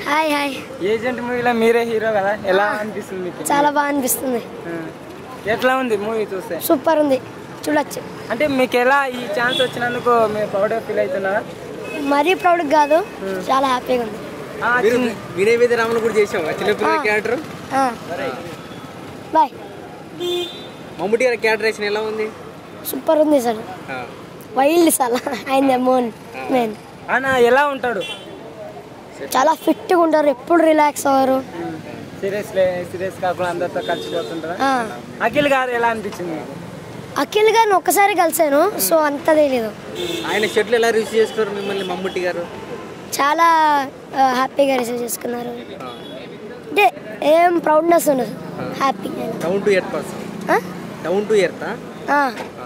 Hi hi agent మూవీలో మీరే hero కదా ఎలా అనిపిస్తుంది మీకు చాలా బాగా అనిపిస్తుంది ఆ. ఎట్లా ఉంది మూవీ చూస్తే సూపర్ ఉంది చూడొచ్చు అంటే మీకు ఎలా ఈ ఛాన్స్ వచ్చినందుకు మీరు ప్రౌడ్గా ఫీల్ అవుతున్నారా మరీ ప్రౌడ్ కాదు చాలా హ్యాపీగా ఉంది ఆ, మీరు చిన్న- వినయ్ వేద రామన్ కూడా చేసాం చిన్నపిల్లల ఆ. క్యారెక్టర్ ఆ. బాయ్ మమ్ముటి గారి క్యారెక్టరేషన్ ఎలా ఉంది సూపర్ ఉంది సార్ ఆ. వైల్డ్ సార్ ఆయన మోన్ మెయిన్ ఆయన ఎలా ఉంటాడు చాలా ఫిట్గా ఉంటారు ఎప్పుడు రిలాక్స్ అవ్వరు సీరియస్ సీరియస్ కాకుండా అందరితో కలిసిపోతుంటారా ఆ. అఖిల్ గారు ఎలా అనిపించింది మీకు అఖిల్ గారిని ఒక్కసారి కలిసాను సో అంత తెలీదు ఆయన షర్ట్లు ఎలా రిసీవ్ చేసుకున్నారు మిమ్మల్ని మమ్ముట్టి గారు చాలా ఆ, హ్యాపీగా రిసీవ్ చేసుకున్నారు ఆ. అంటే ఏం ప్రౌడ్నెస్ ఉండదు హ్యాపీగా డౌన్ టు ఎర్త్ పర్సన్ ఆ? డౌన్ టు ఎర్త్ ఆ.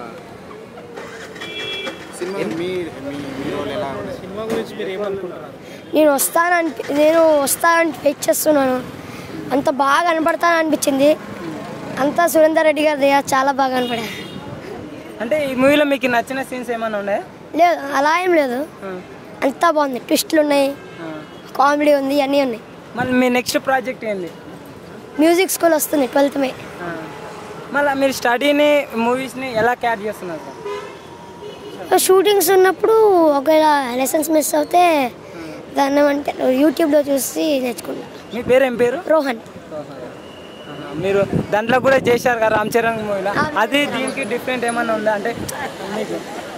నేను వస్తానని నేను వస్తానని వెయిట్ చేస్తున్నాను అంత బాగా కనపడతాను అనిపించింది అంతా సురేందర్ రెడ్డి గారి దయ చాలా బాగా కనపడా అంటే ఈ మూవీలో మీకు నచ్చిన సీన్స్ ఏమైనా ఉన్నాయా లేదు అలా ఏం లేదు అంతా బాగుంది ట్విస్టులు ఉన్నాయి కామెడీ ఉంది అన్నీ ఉన్నాయి మళ్ళీ మీ నెక్స్ట్ ప్రాజెక్ట్ ఏంది మ్యూజిక్ స్కూల్ వస్తుంది ట్వెల్త్ మే మళ్ళీ మీరు స్టడీని మూవీస్ని ఎలా క్యాచ్ చేస్తున్నారు సార్ షూటింగ్స్ ఉన్నప్పుడు ఒకవేళ లెసన్స్ మిస్ అవుతే దాన్ని ఏమంటే యూట్యూబ్లో చూసి నేర్చుకున్నాను మీ పేరు ఏం పేరు రోహన్ ఆహా, మీరు దాంట్లో కూడా చేశారు కదా రామ్ చరణ్ మూవీలో అది దీనికి డిఫరెంట్ ఏమన్నా ఉందా అంటే మీకు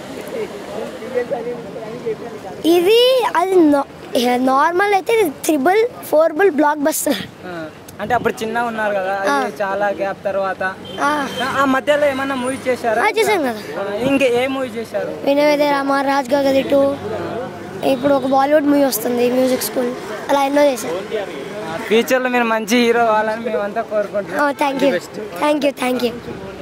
ఇది అది నార్మల్ అయితే ఇది త్రిబుల్ ఫోర్బుల్ బ్లాక్ బస్టర్ ఆ, అంటే అప్పుడు చిన్నగా ఉన్నారు కదా అది చాలా గ్యాప్ తర్వాత ఆ, ఆ మధ్యలో ఏమన్నా మూవీ చేశారా ఆ, చేశాం కదా ఆ, ఇంకా ఏ మూవీ చేశారు వినయ్ రామ రాజ్ గగది టూ ఇప్పుడు ఒక బాలీవుడ్ మూవీ వస్తుంది మ్యూజిక్ స్కూల్ అలా ఎన్నో చేశాను ఫ్యూచర్లో మీరు మంచి హీరో అవ్వాలని మేమంతా కోరుకుంటున్నాం thank you thank you thank you